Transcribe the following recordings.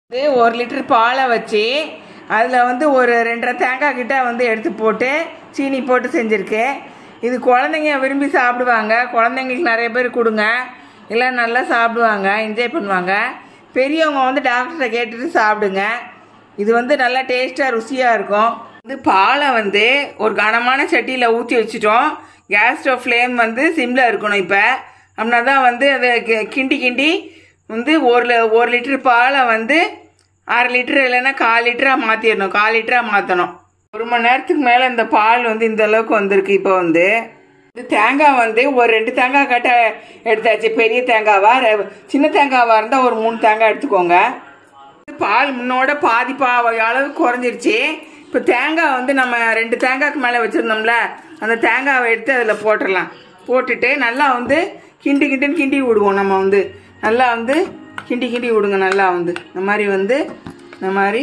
இது ஒரு லிட்டர் பாலை வச்சு அதில் வந்து ஒரு ரெண்டரை தேங்காய் கிட்ட வந்து எடுத்து போட்டு சீனி போட்டு செஞ்சுருக்கேன் இது குழந்தைங்க விரும்பி சாப்பிடுவாங்க குழந்தைங்களுக்கு நிறைய பேர் கொடுங்க எல்லாம் நல்லா சாப்பிடுவாங்க என்ஜாய் பண்ணுவாங்க பெரியவங்க வந்து டாக்டர்கிட்ட கேட்டுட்டு சாப்பிடுங்க இது வந்து நல்லா டேஸ்ட்டாக ருசியாக இருக்கும் வந்து பாலை வந்து ஒரு கனமான சட்டியில் ஊற்றி வச்சுட்டோம் கேஸ் ஸ்டவ் ஃப்ளேம் வந்து சிம்மில் இருக்கணும் இப்போ அப்படின்னா தான் வந்து அதை கி- கிண்டி கிண்டி வந்து ஒரு லி- ஒரு லிட்டர் பாலை வந்து அரை லிட்டர் இல்லைன்னா கால் லிட்டராக மாற்றிடணும் கால் லிட்டராக மாற்றணும் ஒரு மணி நேரத்துக்கு மேலே இந்த பால் வந்து இந்த அளவுக்கு வந்திருக்கு இப்போ வந்து இது தேங்காய் வந்து ஒரு ரெண்டு தேங்காய் கட்ட எடுத்தாச்சு பெரிய தேங்காவா ரெ- சின்ன தேங்காவா இருந்தால் ஒரு மூணு தேங்காய் எடுத்துக்கோங்க பால் முன்னோட பாதி பா அளவு குறைஞ்சிருச்சு இப்போ தேங்காய் வந்து நம்ம ரெண்டு தேங்காய்க்கு மேலே வச்சுருந்தோம்ல அந்த தேங்காவை எடுத்து அதில் போட்டுடலாம் போட்டுட்டு நல்லா வந்து கிண்டி கிண்டின்னு கிண்டி விடுவோம் நம்ம வந்து நல்லா வந்து கிண்டி கிண்டி விடுங்க நல்லா வந்து இந்த மாதிரி வந்து இந்த மாதிரி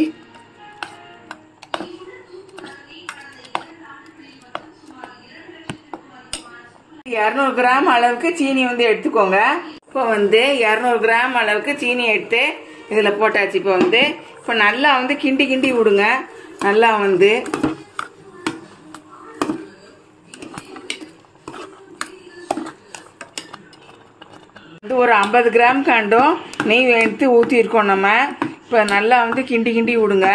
இரநூறு கிராம் அளவுக்கு சீனி வந்து எடுத்துக்கோங்க இப்போ வந்து இரநூறு கிராம் அளவுக்கு சீனி எடுத்து இதில் போட்டாச்சு இப்போ வந்து இப்போ நல்லா வந்து கிண்டி கிண்டி விடுங்க நல்லா வந்து வந்து ஒரு ஐம்பது கிராம் காண்டும் நெய் எடுத்து ஊற்றிருக்கோம் நம்ம இப்போ நல்லா வந்து கிண்டி கிண்டி விடுங்க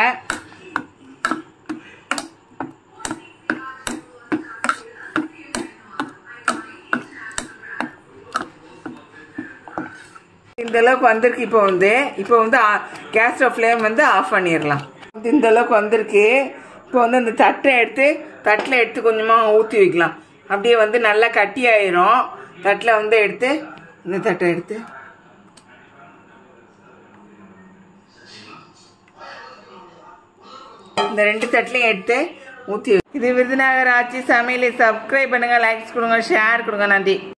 இந்த அளவுக்கு வந்திருக்கு இப்போ வந்து இப்போ வந்து கேஸ் ஸ்டவ் ஃப்ளேம் வந்து ஆஃப் பண்ணிடலாம் வந்து இந்த அளவுக்கு வந்திருக்கு இப்போ வந்து அந்த தட்டை எடுத்து தட்டில் எடுத்து கொஞ்சமாக ஊற்றி வைக்கலாம் அப்படியே வந்து நல்லா கட்டி ஆயிரும் தட்டில் வந்து எடுத்து இந்த தட்டை எடுத்து இந்த ரெண்டு தட்டிலையும் எடுத்து ஊற்றி இது விருதுநகர் ஆட்சி சமையலை சப்ஸ்கிரைப் பண்ணுங்க லைக்ஸ் கொடுங்க ஷேர் கொடுங்க நன்றி